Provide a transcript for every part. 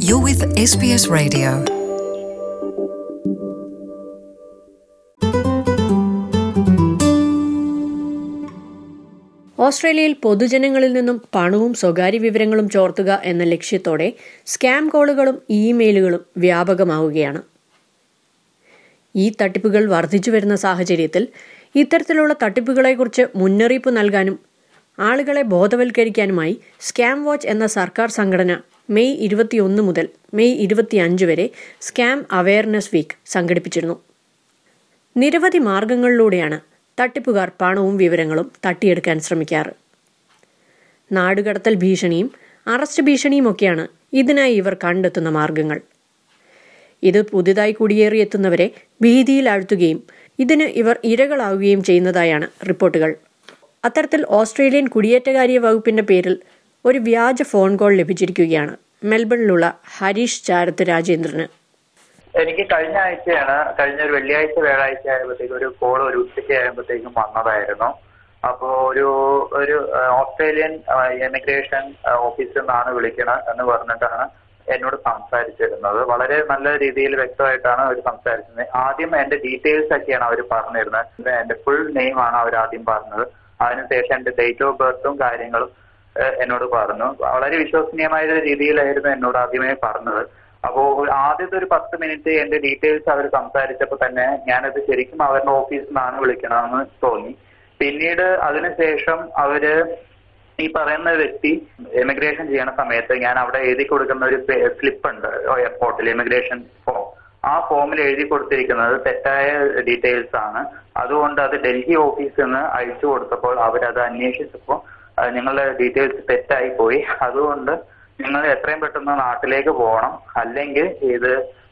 You're with SBS Radio. ഓസ്ട്രേലിയയിൽ പൊതുജനങ്ങളിൽ നിന്നും പണവും സ്വകാര്യ വിവരങ്ങളും ചോർത്തുക എന്ന ലക്ഷ്യത്തോടെ സ്കാം കോളുകളും ഇമെയിലുകളും വ്യാപകമാവുകയാണ് ഈ തട്ടിപ്പുകൾ വർദ്ധിച്ചു വരുന്ന സാഹചര്യത്തിൽ ഇത്തരത്തിലുള്ള തട്ടിപ്പുകളെക്കുറിച്ച് മുന്നറിയിപ്പ് നൽകാനും ആളുകളെ ബോധവൽക്കരിക്കാനുമായി സ്കാം വാച്ച് എന്ന സർക്കാർ സംഘടന മെയ് ഇരുപത്തിയൊന്ന് മുതൽ മെയ് ഇരുപത്തിയഞ്ച് വരെ സ്കാം അവയർനെസ് വീക്ക് സംഘടിപ്പിച്ചിരുന്നു നിരവധി മാർഗങ്ങളിലൂടെയാണ് തട്ടിപ്പുകാർ പണവും വിവരങ്ങളും തട്ടിയെടുക്കാൻ ശ്രമിക്കാറ് നാടുകടത്തൽ ഭീഷണിയും അറസ്റ്റ് ഭീഷണിയുമൊക്കെയാണ് ഇതിനായി ഇവർ കണ്ടെത്തുന്ന മാർഗങ്ങൾ ഇത് പുതുതായി കുടിയേറിയെത്തുന്നവരെ ഭീതിയിലാഴ്ത്തുകയും ഇതിന് ഇവർ ഇരകളാവുകയും ചെയ്യുന്നതായാണ് റിപ്പോർട്ടുകൾ അത്തരത്തിൽ ഓസ്ട്രേലിയൻ കുടിയേറ്റകാര്യ വകുപ്പിന്റെ പേരിൽ ഒരു വ്യാജ ഫോൺ കോൾ ലഭിച്ചിരിക്കുകയാണ് മെൽബണിലുള്ള ഹരീഷ് ചാരത്ത് രാജേന്ദ്രന് എനിക്ക് കഴിഞ്ഞ ആഴ്ചയാണ് കഴിഞ്ഞ ഒരു വെള്ളിയാഴ്ച വ്യാഴാഴ്ച ആയപ്പോഴത്തേക്കും ഒരു കോൾ ഒരു ഉച്ചയ്ക്ക് ആയപ്പോഴത്തേക്കും വന്നതായിരുന്നു അപ്പോ ഒരു ഒരു ആ, ഓസ്ട്രേലിയൻ എമിഗ്രേഷൻ ഓഫീസിൽ നിന്നാണ് വിളിക്കണം എന്ന് പറഞ്ഞിട്ടാണ് എന്നോട് സംസാരിച്ചിരുന്നത് വളരെ നല്ല രീതിയിൽ വ്യക്തമായിട്ടാണ് അവർ സംസാരിച്ചത് ആദ്യം എന്റെ ഡീറ്റെയിൽസ് ഒക്കെയാണ് അവർ പറഞ്ഞിരുന്നത് എന്റെ ഫുൾ നെയിം ആണ് അവർ ആദ്യം പറഞ്ഞത് അതിനുശേഷം എന്റെ ഡേറ്റ് ഓഫ് ബർത്തും കാര്യങ്ങളും ഏഹ് എന്നോട് പറഞ്ഞു വളരെ വിശ്വസനീയമായ ഒരു രീതിയിലായിരുന്നു എന്നോട് ആദ്യമേ പറഞ്ഞത് അപ്പോ ഒരു ആദ്യത്തെ ഒരു പത്ത് മിനിറ്റ് എന്റെ ഡീറ്റെയിൽസ് അവർ സംസാരിച്ചപ്പോൾ തന്നെ ഞാനത് ശരിക്കും അവരുടെ ഓഫീസിൽ നിന്നാണ് വിളിക്കണമെന്ന് തോന്നി പിന്നീട് അതിനുശേഷം അവര് ഈ പറയുന്ന വ്യക്തി എമിഗ്രേഷൻ ചെയ്യണ സമയത്ത് ഞാൻ അവിടെ എഴുതി കൊടുക്കുന്ന ഒരു സ്ലിപ്പ് ഉണ്ട് എയർപോർട്ടിൽ എമിഗ്രേഷൻ ഫോം ആ ഫോമിൽ എഴുതി കൊടുത്തിരിക്കുന്നത് തെറ്റായ ഡീറ്റെയിൽസ് ആണ് അതുകൊണ്ട് അത് ഡൽഹി ഓഫീസിൽ നിന്ന് അയച്ചു കൊടുത്തപ്പോൾ അവരത് അന്വേഷിച്ചപ്പോൾ അത് നിങ്ങളുടെ ഡീറ്റെയിൽസ് തെറ്റായി പോയി അതുകൊണ്ട് നിങ്ങൾ എത്രയും പെട്ടെന്ന് നാട്ടിലേക്ക് പോകണം അല്ലെങ്കിൽ ഇത്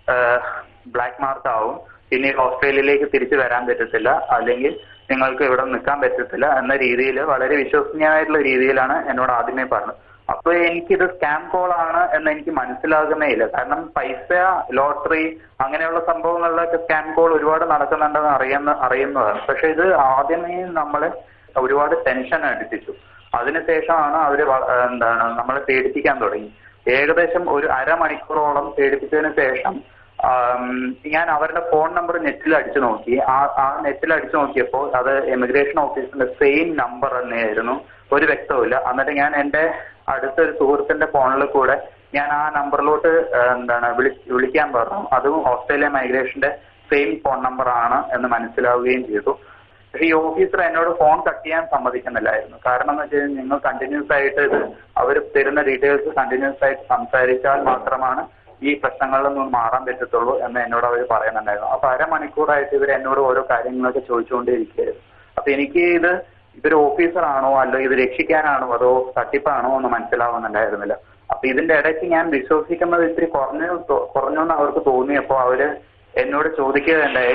ബ്ലാക്ക് മാർക്ക് ആവും പിന്നീട് ഓസ്ട്രേലിയയിലേക്ക് തിരിച്ചു വരാൻ പറ്റത്തില്ല അല്ലെങ്കിൽ നിങ്ങൾക്ക് ഇവിടെ നിൽക്കാൻ പറ്റത്തില്ല എന്ന രീതിയിൽ വളരെ വിശ്വസനീയമായിട്ടുള്ള രീതിയിലാണ് എന്നോട് ആദ്യമേ പറഞ്ഞത് അപ്പൊ എനിക്കിത് സ്കാം കോൾ ആണ് എന്ന് എനിക്ക് മനസ്സിലാകുന്നേ ഇല്ല കാരണം പൈസ ലോട്ടറി അങ്ങനെയുള്ള സംഭവങ്ങളിലൊക്കെ സ്കാം കോൾ ഒരുപാട് നടക്കുന്നുണ്ടെന്ന് അറിയുന്ന അറിയുന്നതാണ് പക്ഷെ ഇത് ആദ്യമേ നമ്മളെ ഒരുപാട് ടെൻഷൻ അടിപ്പിച്ചു അതിനുശേഷമാണ് അവര് വ- എന്താണ് നമ്മളെ പേടിപ്പിക്കാൻ തുടങ്ങി ഏകദേശം ഒരു അരമണിക്കൂറോളം പേടിപ്പിച്ചതിന് ശേഷം ആം, ഞാൻ അവരുടെ ഫോൺ നമ്പർ നെറ്റിൽ അടിച്ചു നോക്കി ആ ആ നെറ്റിൽ അടിച്ചു നോക്കിയപ്പോൾ അത് എമിഗ്രേഷൻ ഓഫീസിന്റെ സെയിം നമ്പർ തന്നെയായിരുന്നു ഒരു വ്യക്തവുമില്ല എന്നിട്ട് ഞാൻ എന്റെ അടുത്തൊരു സുഹൃത്തിന്റെ ഫോണിൽ കൂടെ ഞാൻ ആ നമ്പറിലോട്ട് എന്താണ് വിളി വിളിക്കാൻ പറഞ്ഞു അതും ഓസ്ട്രേലിയ മൈഗ്രേഷന്റെ സെയിം ഫോൺ നമ്പർ ആണ് എന്ന് മനസ്സിലാവുകയും ചെയ്തു പക്ഷെ ഈ ഓഫീസർ എന്നോട് ഫോൺ കട്ട് ചെയ്യാൻ സമ്മതിക്കുന്നില്ലായിരുന്നു കാരണം എന്ന് വെച്ച് കഴിഞ്ഞാൽ നിങ്ങൾ കണ്ടിന്യൂസ് ആയിട്ട് ഇത് അവർ തരുന്ന ഡീറ്റെയിൽസ് കണ്ടിന്യൂസ് ആയിട്ട് സംസാരിച്ചാൽ മാത്രമാണ് ഈ പ്രശ്നങ്ങളിൽ നിന്ന് മാറാൻ പറ്റത്തുള്ളൂ എന്ന് എന്നോട് അവർ പറയുന്നുണ്ടായിരുന്നു അപ്പൊ അരമണിക്കൂറായിട്ട് ഇവർ എന്നോട് ഓരോ കാര്യങ്ങളൊക്കെ ചോദിച്ചുകൊണ്ടേയിരിക്കുകയായിരുന്നു അപ്പൊ എനിക്ക് ഇത് ഇതൊരു ഓഫീസറാണോ അല്ലോ ഇത് രക്ഷിക്കാനാണോ അതോ തട്ടിപ്പാണോ എന്ന് മനസ്സിലാവുന്നുണ്ടായിരുന്നില്ല അപ്പൊ ഇതിന്റെ ഇടയ്ക്ക് ഞാൻ വിശ്വസിക്കുന്നത് ഇത്തിരി കുറഞ്ഞു തോ- കുറഞ്ഞു എന്ന് അവർക്ക് തോന്നിയപ്പോ അവര് എന്നോട് ചോദിക്കുകയുണ്ടായി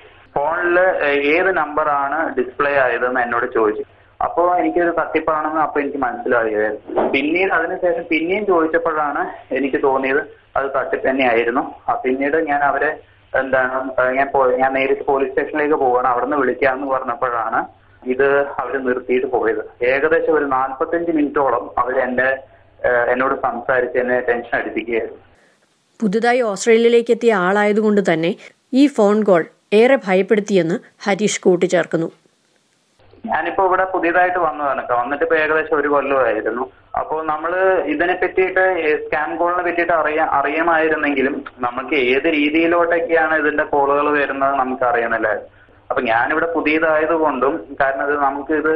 ഫോണില് ഏത് നമ്പറാണ് ഡിസ്പ്ലേ ആയതെന്ന് എന്നോട് ചോദിച്ചു അപ്പോ എനിക്കൊരു തട്ടിപ്പാണെന്ന് അപ്പൊ എനിക്ക് മനസ്സിലാവുകയായിരുന്നു പിന്നീട് അതിനുശേഷം പിന്നെയും ചോദിച്ചപ്പോഴാണ് എനിക്ക് തോന്നിയത് അത് തട്ടിപ്പ് തന്നെയായിരുന്നു ആ പിന്നീട് ഞാൻ അവരെ എന്താണ് ഏഹ് ഞാൻ പോ- ഞാൻ നേരിട്ട് പോലീസ് സ്റ്റേഷനിലേക്ക് പോവാണ് അവിടുന്ന് വിളിക്കാന്ന് പറഞ്ഞപ്പോഴാണ് ഇത് അവർ നിർത്തിയിട്ട് പോയത് ഏകദേശം ഒരു നാൽപ്പത്തഞ്ച് മിനിറ്റോളം അവർ എന്റെ ഏഹ് എന്നോട് സംസാരിച്ച് എന്നെ ടെൻഷൻ അടിപ്പിക്കുകയായിരുന്നു പുതുതായി ഓസ്ട്രേലിയയിലേക്ക് എത്തിയ ആളായതുകൊണ്ട് തന്നെ ഈ ഫോൺ കോൾ ഏറെ ഭയപ്പെടുത്തിയെന്ന് ഹരീഷ് കൂട്ടിച്ചേർക്കുന്നു ഞാനിപ്പോ ഇവിടെ പുതിയതായിട്ട് വന്നതാണ് കേട്ടോ വന്നിട്ട് ഇപ്പൊ ഏകദേശം ഒരു കൊല്ലമായിരുന്നു അപ്പോൾ നമ്മള് ഇതിനെ പറ്റിയിട്ട് സ്കാം കോളിനെ പറ്റിയിട്ട് അറിയാ അറിയാമായിരുന്നെങ്കിലും നമുക്ക് ഏത് രീതിയിലോട്ടൊക്കെയാണ് ഇതിന്റെ കോളുകൾ വരുന്നത് നമുക്ക് അറിയുന്നില്ലായിരുന്നു അപ്പൊ ഞാനിവിടെ പുതിയതായത് കൊണ്ടും കാരണം ഇത് നമുക്ക് ഇത്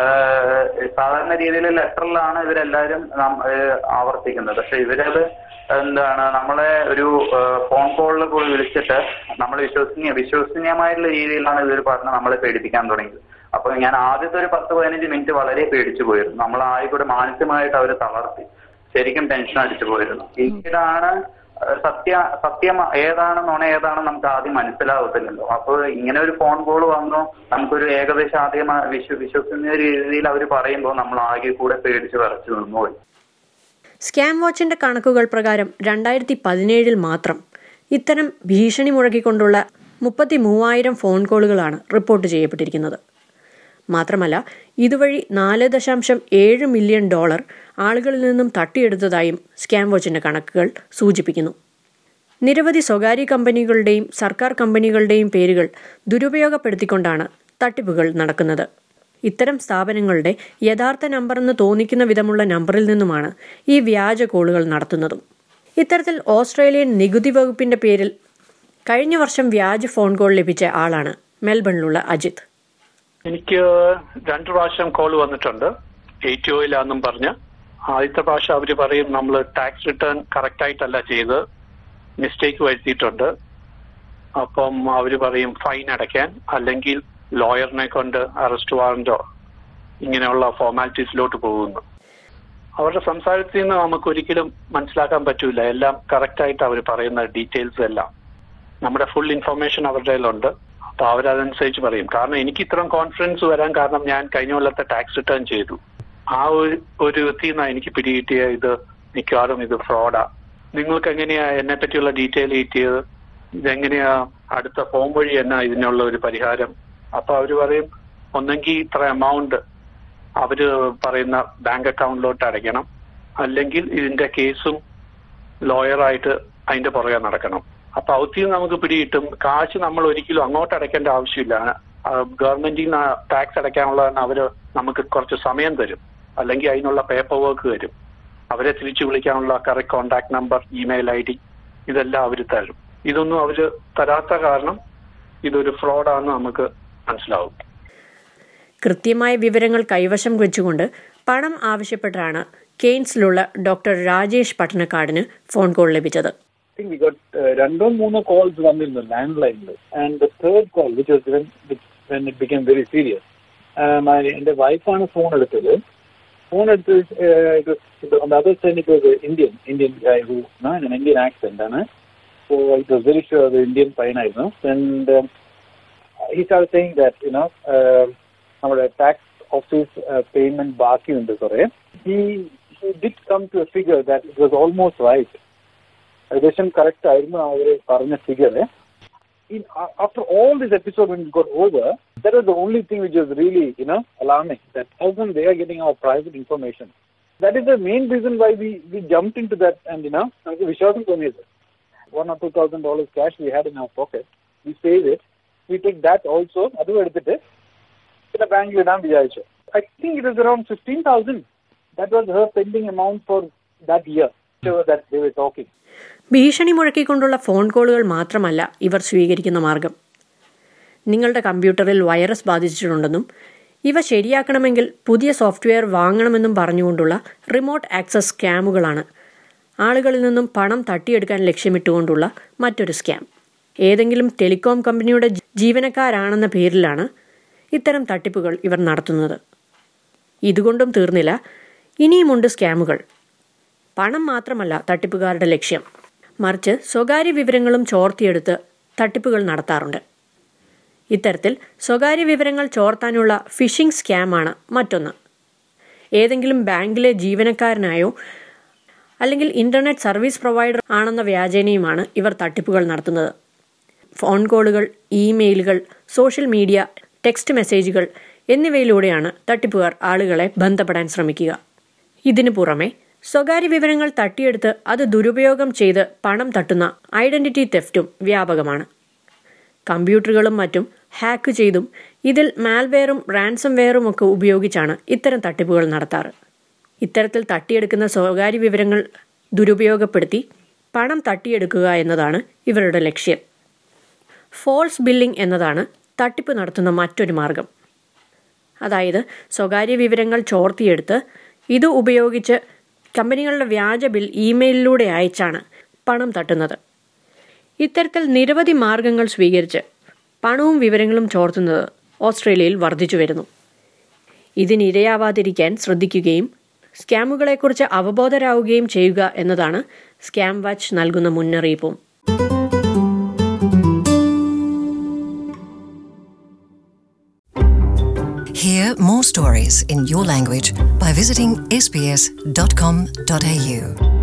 സാധാരണ രീതിയിൽ ലെറ്ററിലാണ് ഇവരെല്ലാവരും നം- ഏഹ് ആവർത്തിക്കുന്നത് പക്ഷെ ഇവരത് എന്താണ് നമ്മളെ ഒരു ഫോൺ കോളിൽ കൂടി വിളിച്ചിട്ട് നമ്മൾ വിശ്വസനീയ വിശ്വസനീയമായിട്ടുള്ള രീതിയിലാണ് ഇവർ പറഞ്ഞ് നമ്മളെ പേടിപ്പിക്കാൻ തുടങ്ങിയത് അപ്പൊ ഞാൻ ആദ്യത്തെ ഒരു പത്ത് പതിനഞ്ച് മിനിറ്റ് വളരെ പേടിച്ചു പോയിരുന്നു നമ്മൾ ആയി കൂടെ മാനസികമായിട്ട് അവർ തളർത്തി ശരിക്കും ടെൻഷൻ അടിച്ചു പോയിരുന്നു പിന്നീടാണ് ഏഹ് സത്യ സത്യം ഏതാണ് നുണ ഏതാണ് നമുക്ക് ആദ്യം മനസ്സിലാവത്തില്ലല്ലോ അപ്പോൾ ഇങ്ങനെ ഒരു ഫോൺ കോൾ വന്നു നമുക്കൊരു ഏകദേശം ആദ്യം ആ വിശ്വ വിശ്വസനീയ രീതിയിൽ അവർ പറയുമ്പോൾ നമ്മൾ ആകെ കൂടെ പേടിച്ച് വിറച്ചു നിന്നുപോയി സ്കാം വാച്ചിന്റെ കണക്കുകൾ പ്രകാരം രണ്ടായിരത്തി പതിനേഴിൽ മാത്രം ഇത്തരം ഭീഷണി മുഴക്കിക്കൊണ്ടുള്ള മുപ്പത്തി മൂവായിരം ഫോൺ കോളുകളാണ് റിപ്പോർട്ട് ചെയ്യപ്പെട്ടിരിക്കുന്നത് മാത്രമല്ല ഇതുവഴി നാല് ദശാംശം ഏഴ് മില്യൺ ഡോളർ ആളുകളിൽ നിന്നും തട്ടിയെടുത്തതായും സ്കാം വാച്ചിന്റെ കണക്കുകൾ സൂചിപ്പിക്കുന്നു നിരവധി സ്വകാര്യ കമ്പനികളുടെയും സർക്കാർ കമ്പനികളുടെയും പേരുകൾ ദുരുപയോഗപ്പെടുത്തിക്കൊണ്ടാണ് തട്ടിപ്പുകൾ നടക്കുന്നത് ഇത്തരം സ്ഥാപനങ്ങളുടെ യഥാർത്ഥ നമ്പറെന്ന് തോന്നിക്കുന്ന വിധമുള്ള നമ്പറിൽ നിന്നുമാണ് ഈ വ്യാജ കോളുകൾ നടത്തുന്നതും ഇത്തരത്തിൽ ഓസ്ട്രേലിയൻ നികുതി വകുപ്പിന്റെ പേരിൽ കഴിഞ്ഞ വർഷം വ്യാജ ഫോൺ കോൾ ലഭിച്ച ആളാണ് മെൽബണിലുള്ള അജിത് എനിക്ക് രണ്ടു പ്രാവശ്യം കോൾ വന്നിട്ടുണ്ട് എയ്റ്റ് ഒയിലാന്നും പറഞ്ഞ് ആദ്യത്തെ പ്രാവശ്യം അവർ പറയും നമ്മൾ ടാക്സ് റിട്ടേൺ കറക്റ്റ് ആയിട്ടല്ല ചെയ്ത് മിസ്റ്റേക്ക് വരുത്തിയിട്ടുണ്ട് അപ്പം അവർ പറയും ഫൈൻ അടയ്ക്കാൻ അല്ലെങ്കിൽ ലോയറിനെ കൊണ്ട് അറസ്റ്റ് വാറന്റോ ഇങ്ങനെയുള്ള ഫോർമാലിറ്റീസിലോട്ട് പോകുന്നു അവരുടെ സംസാരത്തിൽ നിന്ന് നമുക്ക് ഒരിക്കലും മനസ്സിലാക്കാൻ പറ്റൂല എല്ലാം കറക്റ്റ് ആയിട്ട് അവർ പറയുന്ന ഡീറ്റെയിൽസ് എല്ലാം നമ്മുടെ ഫുൾ ഇൻഫർമേഷൻ അവരുടെ കയ്യിലുണ്ട് അപ്പൊ അവരതനുസരിച്ച് പറയും കാരണം എനിക്ക് ഇത്രയും കോൺഫിഡൻസ് വരാൻ കാരണം ഞാൻ കഴിഞ്ഞ കൊല്ലത്തെ ടാക്സ് റിട്ടേൺ ചെയ്തു ആ ഒരു ഒരു വ്യക്തിയിൽ നിന്നാണ് എനിക്ക് പിടികിട്ടിയ ഇത് മിക്കവാറും ഇത് ഫ്രോഡാ നിങ്ങൾക്ക് എങ്ങനെയാ എന്നെ പറ്റിയുള്ള ഡീറ്റെയിൽ കിട്ടിയത് ഇതെങ്ങനെയാ അടുത്ത ഫോം വഴി എന്നാ ഇതിനുള്ള ഒരു പരിഹാരം അപ്പൊ അവര് പറയും ഒന്നെങ്കിൽ ഇത്ര എമൗണ്ട് അവര് പറയുന്ന ബാങ്ക് അക്കൗണ്ടിലോട്ട് അടയ്ക്കണം അല്ലെങ്കിൽ ഇതിന്റെ കേസും ലോയറായിട്ട് അതിന്റെ പുറകെ നടക്കണം അപ്പൊ ഔദ്യം നമുക്ക് പിടികിട്ടും കാശ് നമ്മൾ ഒരിക്കലും അങ്ങോട്ട് അടയ്ക്കേണ്ട ആവശ്യമില്ല ഗവൺമെന്റിൽ നിന്ന് ടാക്സ് അടയ്ക്കാനുള്ളതെന്ന് അവര് നമുക്ക് കുറച്ച് സമയം തരും അല്ലെങ്കിൽ അതിനുള്ള പേപ്പർ വർക്ക് തരും അവരെ തിരിച്ചു വിളിക്കാനുള്ള correct contact number email I D ഇതെല്ലാം അവർ തരും ഇതൊന്നും അവര് തരാത്ത കാരണം ഇതൊരു ഫ്രോഡാന്ന് നമുക്ക് മനസ്സിലാവും കൃത്യമായ വിവരങ്ങൾ കൈവശം വെച്ചുകൊണ്ട് പണം ആവശ്യപ്പെട്ടാണ് കെയ്ൻസിലുള്ള ഡോക്ടർ രാജേഷ് പട്ടണക്കാടിന് ഫോൺ കോൾ ലഭിച്ചത് I think we got uh, രണ്ടോ മൂന്നോ calls വന്നിരുന്നു ലാൻഡ് ലൈനിൽ and the third call which was when when it become very serious എന്റെ വൈഫാണ് ഫോൺ എടുത്തത് ഫോൺ എടുത്ത് on other side it was Indian Indian guy who Indian accent ആണ് so it was very sure അത് Indian പയ്യനായിരുന്നു and he star saying that you know നമ്മുടെ tax office payment ബാക്കിയുണ്ട് കുറെ he did come to a figure that it was almost right ഏകദേശം correct ആയിരുന്നു അവർ പറഞ്ഞ figure after all this episode when it got over, that was the only thing which was really, you know, alarming. That how come they are getting our private information? That is the main reason why we, we jumped into that and, you know, നമുക്ക് വിശ്വാസം തോന്നിയത് one or two thousand dollars cash we had in our pocket. We save it. We take that also. അതും എടുത്തിട്ട് പിന്നെ ബാങ്കിൽ ഇടാൻ വിചാരിച്ചു I think it was around fifteen thousand that was her pending amount for that year that they were talking ഭീഷണി മുഴക്കിക്കൊണ്ടുള്ള phone കോളുകൾ മാത്രമല്ല ഇവർ സ്വീകരിക്കുന്ന മാർഗം നിങ്ങളുടെ കമ്പ്യൂട്ടറിൽ വൈറസ് ബാധിച്ചിട്ടുണ്ടെന്നും ഇവ ശരിയാക്കണമെങ്കിൽ പുതിയ സോഫ്റ്റ്വെയർ വാങ്ങണമെന്നും പറഞ്ഞുകൊണ്ടുള്ള റിമോട്ട് ആക്സസ് സ്കാമുകളാണ് ആളുകളിൽ നിന്നും പണം തട്ടിയെടുക്കാൻ ലക്ഷ്യമിട്ടുകൊണ്ടുള്ള മറ്റൊരു സ്കാം ഏതെങ്കിലും ടെലികോം കമ്പനിയുടെ ജീവനക്കാരാണെന്ന പേരിലാണ് ഇത്തരം തട്ടിപ്പുകൾ ഇവർ നടത്തുന്നത് ഇതുകൊണ്ടും തീർന്നില്ല ഇനിയുമുണ്ട് സ്കാമുകൾ പണം മാത്രമല്ല തട്ടിപ്പുകാരുടെ ലക്ഷ്യം മറിച്ച് സ്വകാര്യ വിവരങ്ങളും ചോർത്തിയെടുത്ത് തട്ടിപ്പുകൾ നടത്താറുണ്ട് ഇത്തരത്തിൽ സ്വകാര്യ വിവരങ്ങൾ ചോർത്താനുള്ള ഫിഷിംഗ് സ്കാമാണ് മറ്റൊന്ന് ഏതെങ്കിലും ബാങ്കിലെ ജീവനക്കാരനായോ അല്ലെങ്കിൽ ഇന്റർനെറ്റ് സർവീസ് പ്രൊവൈഡർ ആണെന്ന വ്യാജേനയുമാണ് ഇവർ തട്ടിപ്പുകൾ നടത്തുന്നത് ഫോൺ കോളുകൾ ഇമെയിലുകൾ സോഷ്യൽ മീഡിയ ടെക്സ്റ്റ് മെസ്സേജുകൾ എന്നിവയിലൂടെയാണ് തട്ടിപ്പുകാർ ആളുകളെ ബന്ധപ്പെടാൻ ശ്രമിക്കുക ഇതിനു പുറമെ സ്വകാര്യ വിവരങ്ങൾ തട്ടിയെടുത്ത് അത് ദുരുപയോഗം ചെയ്ത് പണം തട്ടുന്ന ഐഡന്റിറ്റി തെഫ്റ്റും വ്യാപകമാണ് കമ്പ്യൂട്ടറുകളും മറ്റും ഹാക്ക് ചെയ്തും ഇതിൽ മാൽവെയറും റാൻസം വെയറും ഒക്കെ ഉപയോഗിച്ചാണ് ഇത്തരം തട്ടിപ്പുകൾ നടത്താറ് ഇത്തരത്തിൽ തട്ടിയെടുക്കുന്ന സ്വകാര്യ വിവരങ്ങൾ ദുരുപയോഗപ്പെടുത്തി പണം തട്ടിയെടുക്കുക എന്നതാണ് ഇവരുടെ ലക്ഷ്യം ഫോൾസ് ബില്ലിംഗ് എന്നതാണ് തട്ടിപ്പ് നടത്തുന്ന മറ്റൊരു മാർഗം അതായത് സ്വകാര്യ വിവരങ്ങൾ ചോർത്തിയെടുത്ത് ഇത് ഉപയോഗിച്ച് കമ്പനികളുടെ വ്യാജ ബിൽ ഇമെയിലിലൂടെ അയച്ചാണ് പണം തട്ടുന്നത് ഇത്തരത്തിൽ നിരവധി മാർഗങ്ങൾ സ്വീകരിച്ച് പണവും വിവരങ്ങളും ചോർത്തുന്നത് ഓസ്ട്രേലിയയിൽ വർദ്ധിച്ചു വരുന്നു ഇതിനിരയാവാതിരിക്കാൻ ശ്രദ്ധിക്കുകയും സ്കാമുകളെക്കുറിച്ച് അവബോധരാവുകയും ചെയ്യുക എന്നതാണ് സ്കാം വാച്ച് നൽകുന്ന മുന്നറിയിപ്പും Hear more stories in your language by visiting sbs.com.au.